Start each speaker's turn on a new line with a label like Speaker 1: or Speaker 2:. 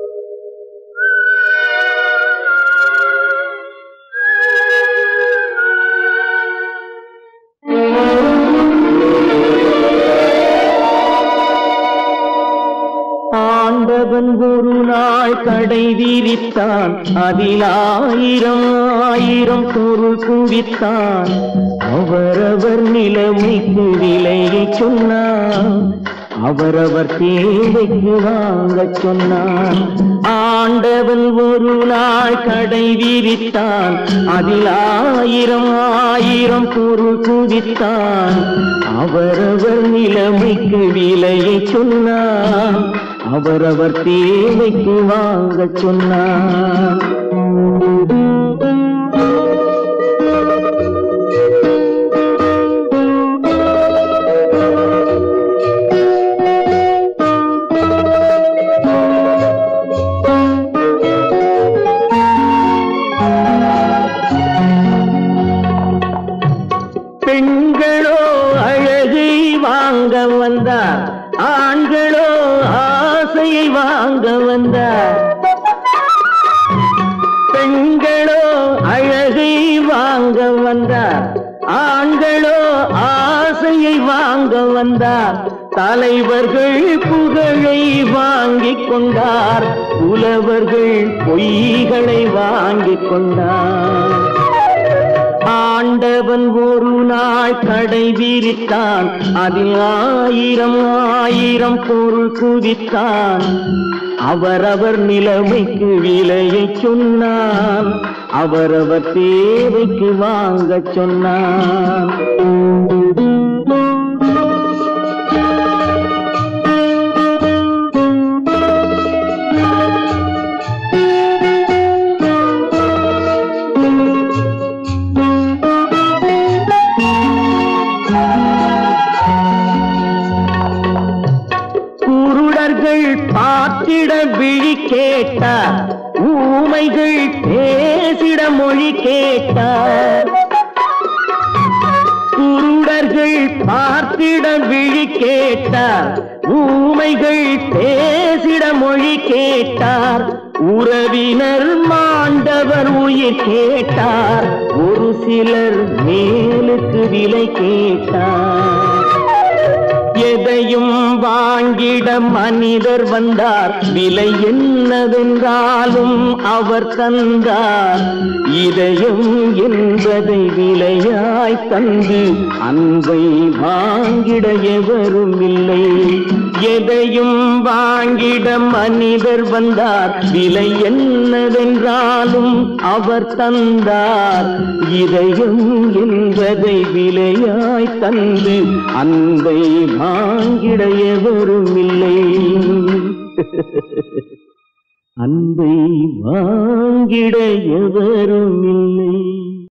Speaker 1: ஆண்டவன் ஒரு நாள் கடை விரித்தான் அதில் ஆயிரம் ஆயிரம் பொருள் குவித்தான் அவரவர் நிலைமைக்கு விலையை சொன்னான் அவரவர் தேவைக்கு வாங்கச் சொன்னான் ஆண்டவன் ஒரு நாள் கடை விரித்தான் அதில் ஆயிரம் ஆயிரம் பொருள் குவித்தான் அவரவர் நிலைமைக்கு விலையை சொன்னான் அவரவர் தேவைக்கு வாங்கச் சொன்னான் பெண்களோ அழகை வாங்க வந்தார் ஆண்களோ ஆசையை வாங்க வந்தார் பெண்களோ அழகை வாங்க வந்தார் ஆண்களோ ஆசையை வாங்க வந்தார் தலைவர்கள் புகழை வாங்கிக் கொண்டார் புலவர்கள் பொய்களை வாங்கிக் கொண்டார் ஆண்டவன் ஒரு நாள் கடை விரித்தான் அதில் ஆயிரம் ஆயிரம் பொருள் குவித்தான் அவரவர் நிலைமைக்கு விலையை சொன்னான் அவரவர் தேவைக்கு வாங்கச் சொன்னான் குருடர்கள் பார்த்திட விழி கேட்டார் ஊமைகள் பேசிட மொழி கேட்டார் குருடர்கள் பார்த்திட விழி கேட்டார் ஊமைகள் பேசிட மொழி கேட்டார் உறவினர் மாண்டவர் உயிர் கேட்டார் ஒரு சிலர் மேலுக்கு விலை கேட்டார் எதையும் வாங்கிட மனிதர் வந்தார் விலை என்னவென்றாலும் அவர் தந்தார் இதயம் என்பதை விலையாய் தந்து அன்பை வாங்கிட எவரும் இல்லை எதையும் வாங்கிட மனிதர் வந்தார் விலை என்னவென்றாலும் அவர் தந்தார் இதயம் என்பதை விலையாய் தந்து அன்பை வாங்கிட எவரும் இல்லை அன்பை வாங்கிட எவரும் இல்லை